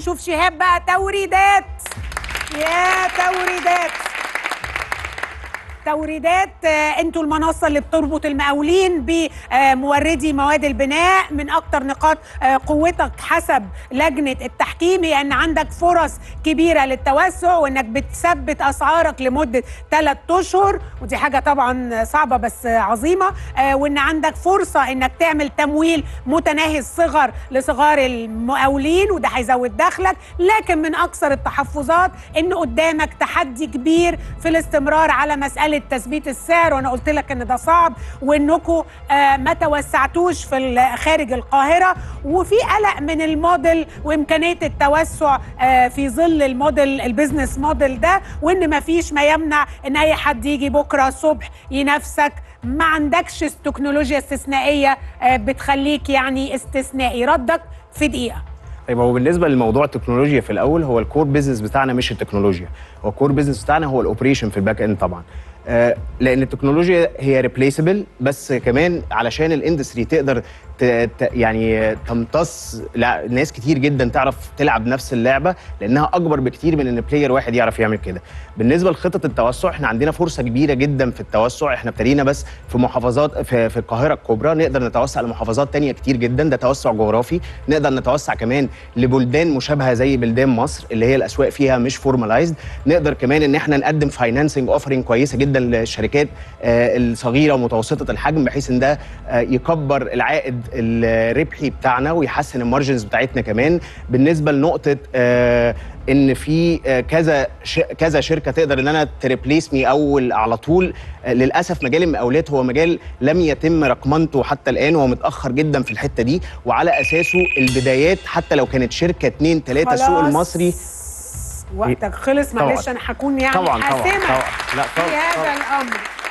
نشوف شهاب بقى توريدات يا توريدات توريدات آه، انتوا المنصه اللي بتربط المقاولين بموردي مواد البناء من اكتر نقاط آه، قوتك حسب لجنه التحكيم هي ان عندك فرص كبيره للتوسع وانك بتثبت اسعارك لمده ثلاث اشهر ودي حاجه طبعا صعبه بس عظيمه آه، وان عندك فرصه انك تعمل تمويل متناهي الصغر لصغار المقاولين وده هيزود دخلك لكن من اكثر التحفظات ان قدامك تحدي كبير في الاستمرار على مساله تثبيت السعر وانا قلت لك ان ده صعب وانكم آه ما توسعتوش في ال- خارج القاهره وفي قلق من الموديل وامكانيه التوسع آه في ظل الموديل البيزنس موديل ده وان ما فيش ما يمنع ان اي حد يجي بكره الصبح ينافسك ما عندكش تكنولوجيا استثنائيه آه بتخليك يعني استثنائي ردك في دقيقه طيب هو بالنسبه لموضوع التكنولوجيا في الاول هو الكور بيزنس بتاعنا مش التكنولوجيا هو الكور بيزنس بتاعنا هو الاوبريشن في الباك اند طبعا آه لان التكنولوجيا هي ريبليسبل بس كمان علشان الاندستري تقدر ت- ت- يعني تمتص لا ناس كتير جدا تعرف تلعب نفس اللعبه لانها اكبر بكتير من ان بلاير واحد يعرف يعمل كده بالنسبه لخطط التوسع احنا عندنا فرصه كبيره جدا في التوسع احنا ابتدينا بس في محافظات في, في القاهره الكبرى نقدر نتوسع لمحافظات تانية كتير جدا ده توسع جغرافي نقدر نتوسع كمان لبلدان مشابهه زي بلدان مصر اللي هي الاسواق فيها مش فورمالايزد نقدر كمان ان احنا نقدم فاينانسنج اوفرنج كويسه جدا للشركات آه، الصغيره ومتوسطه الحجم بحيث ان ده آه، يكبر العائد الربحي بتاعنا ويحسن المارجنز بتاعتنا كمان بالنسبه لنقطه آه، ان في آه، كذا ش... كذا شركه تقدر ان انا تريبليس مي اول على طول آه، للاسف مجال المقاولات هو مجال لم يتم رقمنته حتى الان وهو متاخر جدا في الحته دي وعلى اساسه البدايات حتى لو كانت شركه اتنين تلاته السوق خلاص. المصري وقتك خلص طبعاً. معلش انا هكون يعني طبعا طبعا حاسمه طبعا لا في طبعا, هذا طبعا. الامر